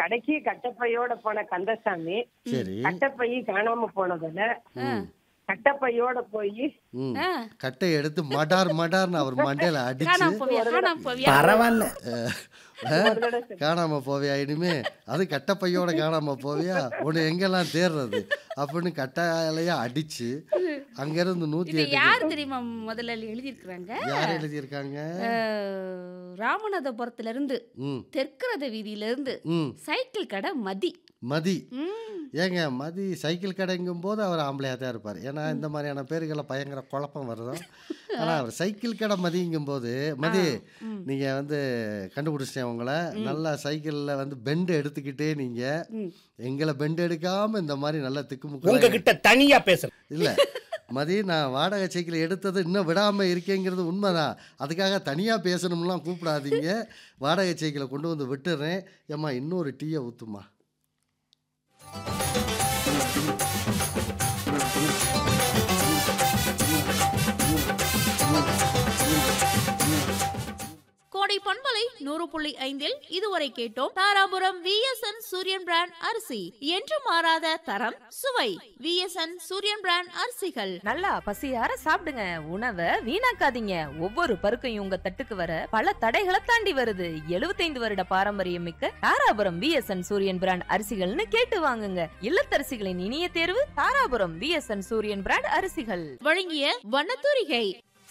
கடைக்கு கட்டப்பையோட போன கந்தசாமி சரி கட்டப்பை காணாம போனதுல கட்டப்பையோட போய் ம் ஆ. கட்டை எடுத்து மடார் மடார்னு அவர் மண்டையில அடிச்சு காணாம போவியா காணாம போவியா பரவாயில்ல அஹ், காணாம போவியா இனிமே அது கட்டப்பையோட காணாம போவியா உன்னை எங்கெல்லாம் தேடுறது அப்படின்னு கட்டாலையா அடிச்சு அங்கிருந்து நூத்தி இது எட்டு யார் தெரியுமா முதல்ல எழுதியிருக்கிறாங்க யார் எழுதியிருக்காங்க அஹ், ராமநாதபுரத்துல இருந்து ம் தெற்கரத வீதியில இருந்து ம் சைக்கிள் கடை மதி மதி ம். ஏங்க மதி சைக்கிள் கடைங்கும் போது அவர் ஆம்பளையாக தான் இருப்பார் ஏன்னா இந்த மாதிரியான பேர்களை பயங்கர குழப்பம் வருதும் ஆனால் அவர் சைக்கிள் கடை மதிங்கும் போது மதி நீங்கள் வந்து கண்டுபிடிச்சிட்டேன் உங்களை நல்லா சைக்கிளில் வந்து பெண்டு எடுத்துக்கிட்டே நீங்கள் ம். எங்களை பெண்டு எடுக்காமல் இந்த மாதிரி நல்லா திக்குமுக்கு உங்ககிட்ட தனியா பேசுறேன் இல்லை மதி நான் வாடகை சைக்கிள் எடுத்தது இன்னும் விடாமல் இருக்கேங்கிறது உண்மைதான் அதுக்காக தனியாக பேசணும்லாம் கூப்பிடாதீங்க வாடகை சைக்கிளை கொண்டு வந்து விட்டுறேன் ஏம்மா இன்னொரு டீயை ஊற்றுமா கோடை பண்பலை நூறு புள்ளி ஐந்தில் இதுவரை கேட்டோம் தாராபுரம் விஎஸ்என் சூரியன் பிராண்ட் அரிசி என்று மாறாத தரம் சுவை விஎஸ்என் சூரியன் பிராண்ட் அரிசிகள் நல்லா பசியார சாப்பிடுங்க உணவை வீணாக்காதீங்க ஒவ்வொரு பருக்கையும் உங்க தட்டுக்கு வர பல தடைகளை தாண்டி வருது 75 வருட பாரம்பரியம் மிக்க தாராபுரம் விஎஸ்என் சூரியன் பிராண்ட் அரிசிகள்னு கேட்டு வாங்குங்க இல்லத்தரசிகளின் இனிய தேர்வு தாராபுரம் விஎஸ்என் சூரியன் பிராண்ட் அரிசிகள் வழங்கிய வண்ணத்தூரிகை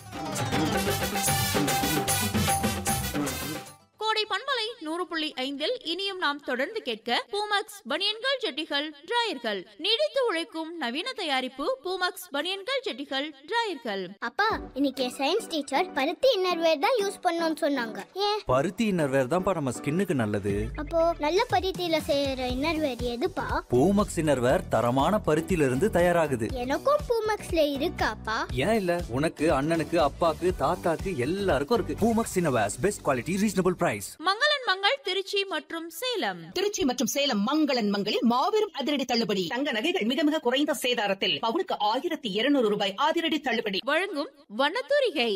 கோடை பண்பலை நூறு புள்ளி ஐந்தில் இனியும் நாம் தொடர்ந்து கேட்க பூமக்ஸ் பனியன்கள் ஜெட்டிகள் டிராயர்கள் நீடித்து உழைக்கும் நவீன தயாரிப்பு பூமக்ஸ் பனியன்கள் ஜெட்டிகள் டிராயர்கள் அப்பா இன்னைக்கு சயின்ஸ் டீச்சர் பருத்தி இன்னர்வேர் தான் யூஸ் பண்ணோம்னு சொன்னாங்க ஏன் பருத்தி இன்னர்வேர் தான்ப்பா நம்ம ஸ்கின்னுக்கு நல்லது அப்போ நல்ல பருத்தியில செய்யற இன்னர்வேர் எதுப்பா பூமக்ஸ் இன்னர்வேர் தரமான பருத்தியில இருந்து தயாராகுது எனக்கும் பூமக்ஸ்ல இருக்காப்பா ஏன் இல்ல உனக்கு அண்ணனுக்கு அப்பாக்கு தாத்தாக்கு எல்லாருக்கும் இருக்கு Poomex innerwears best quality reasonable price Mangalan Mangal Trichy மற்றும் சேலம் திருச்சி மற்றும் சேலம் மங்களன் மங்களில் மாபெரும் அதிரடி தள்ளுபடி தங்க நகைகள் மிக மிக குறைந்த சேதாரத்தில் பவுனுக்கு ஆயிரத்தி இருநூறு ரூபாய் அதிரடி தள்ளுபடி வழங்கும் வண்ணத்தூரிகை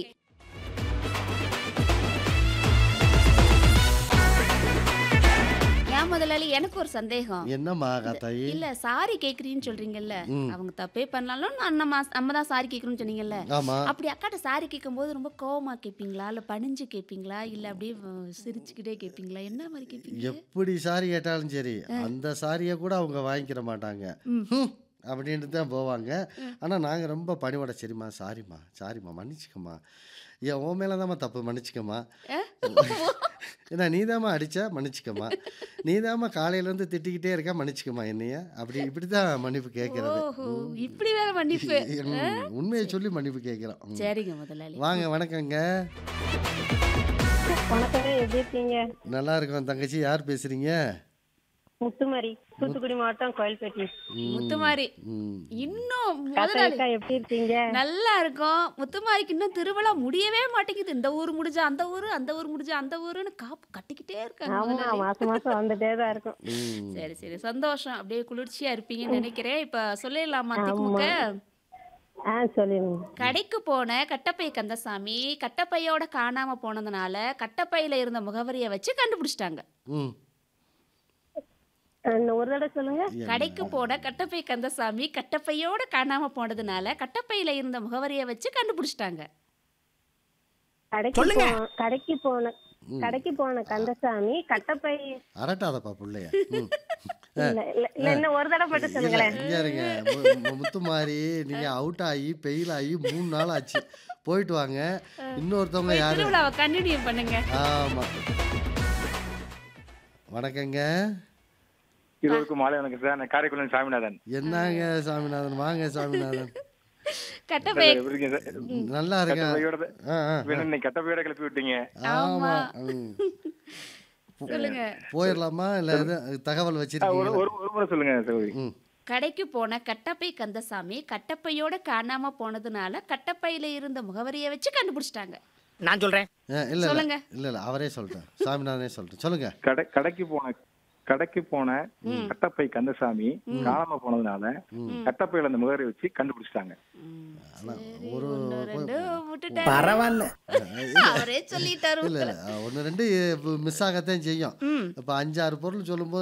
ஏன் முதலாளி எனக்கு ஒரு சந்தேகம் என்னம்மா காத்தாயி இல்ல சாரி கேக்குறீன்னு சொல்றீங்கல்ல அவங்க தப்பே பண்ணாலும் நான் நம்ம நம்ம தான் சாரி கேட்கணும்னு சொன்னீங்கல்ல ஆமா அப்படி அக்காட்ட சாரி கேட்கும்போது ரொம்ப கோவமா கேட்பீங்களா இல்ல பணிஞ்சு கேட்பீங்களா இல்ல அப்படியே அஹ், சிரிச்சுக்கிட்டே கேட்பீங்களா என்ன மாதிரி கேட்பீங்க எப்படி சாரி கேட்டாலும் சரி அந்த சாரியை கூட அவங்க வாங்கிக்கிற மாட்டாங்க ஹம், அப்படின்ட்டு தான் போவாங்க ஆனால் நாங்கள் ரொம்ப பணிவோட சரிம்மா சாரிம்மா சாரிம்மா மன்னிச்சுக்கம்மா ஏன் உன் மேலே தாம்மா தப்பு மன்னிச்சுக்கம்மா ஏன்னா நீ தாம்மா அடிச்சா மன்னிச்சுக்கம்மா நீ தாம்மா காலையிலேருந்து திட்டிக்கிட்டே இருக்க மன்னிச்சுக்கம்மா என்னைய அப்படி இப்படி தான் மன்னிப்பு கேட்கறது ஓஹோ இப்படி வேற மன்னிப்பு ம், உண்மையை சொல்லி மன்னிப்பு கேட்குறோம் ம். சரிங்க முதலாளி வாங்க வணக்கங்க வணக்கம் எப்படி இருக்கீங்க நல்லா இருக்கோம் தங்கச்சி யார் பேசுறீங்க முத்துமாரி தூத்துக்குடி மாவட்டம் கோயில்பேட்டை முத்துமாரி ம் இன்னும் தாத்தா முதலாளி அக்கா எப்படி இருக்கீங்க நல்லா இருக்கும் முத்துமாரிக்கு இன்னும் திருவிழா முடியவே மாட்டேங்குது இந்த ஊர் முடிஞ்சா அந்த ஊரு அந்த ஊர் முடிஞ்சா அந்த ஊருன்னு காப்பு கட்டிக்கிட்டே இருக்காங்க ஆமா முதலாளி. மாசம் மாசம் வந்துட்டே தான் இருக்கும் ம் சரி சரி சந்தோஷம் அப்படியே குளிர்ச்சியா இருப்பீங்கன்னு நினைக்கிறேன் இப்ப சொல்லிடலாமா திக்குமுக்க ஆ சொல்லிடுங்க கடைக்கு போன கட்டப்பை கந்தசாமி கட்டப்பையோட காணாம போனதுனால கட்டப்பையில இருந்த முகவரியை வச்சு கண்டுபிடிச்சிட்டாங்க ம் ஆ, இன்னும் ஒரு தடவை சொல்லுங்க கடைக்கு போன கட்டப்பை கந்தசாமி கட்டப்பையோட காணாம போனதுனால கட்டப்பையில இருந்த முகவரியை வச்சு கண்டுபிடிச்சிட்டாங்க கடைக்கு சொல்லுங்க. போ- கடைக்கு போன கடைக்கு போன கந்தசாமி கட்டப்பை அரட்டாதப்பா பிள்ளைய ம் இல்ல இல்ல இல்ல இன்னும் ஒரு தடவை மட்டும் இல்ல, சொல்லுங்களேன் இங்க இருங்க மு- மு- முத்துமாரி நீங்க அவுட் ஆகி பெயில் ஆகி மூணு நாள் ஆச்சு போயிட்டு வாங்க இன்னொருத்தவங்க யாரு திருவிழாவை கண்டினியூ பண்ணுங்க ஆமா வணக்கங்க இருபதுக்கு மாலை வணக்கம் சார் நான் காரைக்குளம் சாமிநாதன் என்னங்க சாமிநாதன் வாங்க சாமிநாதன் கட்டப்பை எப்படி இருக்கீங்க சார் நல்லா இருக்கேன் கட்டப்பையோட ஆ, ஆ, வேணும் இன்னைக்கு கட்டப்பையோட கிளப்பி விட்டீங்க ஆமா ம். சொல்லுங்க போயிடலாமா இல்ல எது தகவல் ஆ, ஒரு வச்சிருக்கீங்களா ஒரு ஒரு முறை சொல்லுங்க சகோதரி ம் கடைக்கு போன கட்டப்பை கந்தசாமி கட்டப்பையோட காணாம போனதுனால கட்டப்பையில இருந்த முகவரியை வச்சு கண்டுபிடிச்சிட்டாங்க நான் சொல்றேன் ஆ, இல்ல இல்ல சொல்லுங்க. இல்ல இல்ல அவரே சொல்லிட்டேன் சாமிநாதனே சொல்லிட்டேன் சொல்லுங்க கடை கடைக்கு போன கடைக்கு போன கட்டப்பை கந்தசாமி காணாம போனதுனால கட்டப்பையில அந்த முகரை வச்சு கண்டுபிடிச்சிட்டாங்க ஆனா ஒரு ஒண்ணு ரெண்டு விட்டுட்டாரு பரவாயில்ல அவரே சொல்லிட்டாரு இல்ல இல்ல ஒன்று ரெண்டு மிஸ் ஆகத்தான் செய்யும் இப்போ அஞ்சாறு பொருள் சொல்லும்போது